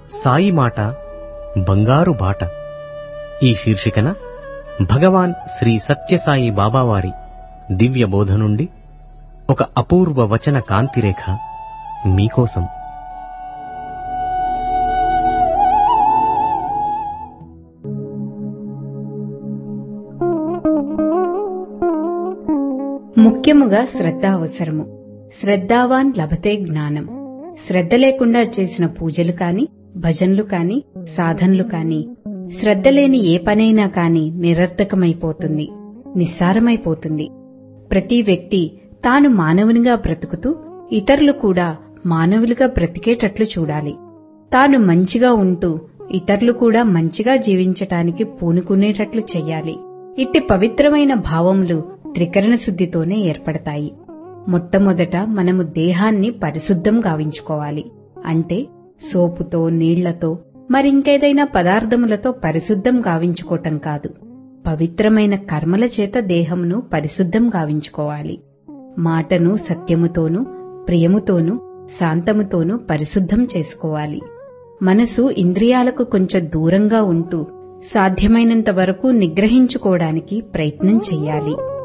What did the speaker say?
సాయి మాట బంగారు బాట ఈ శీర్షికన భగవాన్ శ్రీ సత్యసాయి బాబావారి దివ్య బోధ నుండి ఒక అపూర్వ వచన కాంతిరేఖ మీకోసం ముఖ్యముగా శ్రద్ధ అవసరము శ్రద్ధావాన్ లభతే జ్ఞానం శ్రద్ధ లేకుండా చేసిన పూజలు కాని భజనలు కాని సాధనలు కాని శ్రద్ధ లేని ఏ పనైనా కాని నిరర్థకమైపోతుంది నిస్సారమైపోతుంది ప్రతి వ్యక్తి తాను మానవునిగా బ్రతుకుతూ ఇతరులు కూడా మానవులుగా బ్రతికేటట్లు చూడాలి తాను మంచిగా ఉంటూ ఇతరులు కూడా మంచిగా జీవించటానికి పూనుకునేటట్లు చెయ్యాలి ఇట్టి పవిత్రమైన భావములు త్రికరణ శుద్ధితోనే ఏర్పడతాయి మొట్టమొదట మనము దేహాన్ని పరిశుద్ధం గావించుకోవాలి అంటే సోపుతో నీళ్లతో మరింకేదైనా పదార్థములతో పరిశుద్ధం గావించుకోవటం కాదు పవిత్రమైన కర్మల చేత దేహమును పరిశుద్ధం గావించుకోవాలి మాటను సత్యముతోనూ ప్రియముతోనూ శాంతముతోనూ పరిశుద్ధం చేసుకోవాలి మనసు ఇంద్రియాలకు కొంచెం దూరంగా ఉంటూ సాధ్యమైనంత వరకు నిగ్రహించుకోవడానికి ప్రయత్నం చెయ్యాలి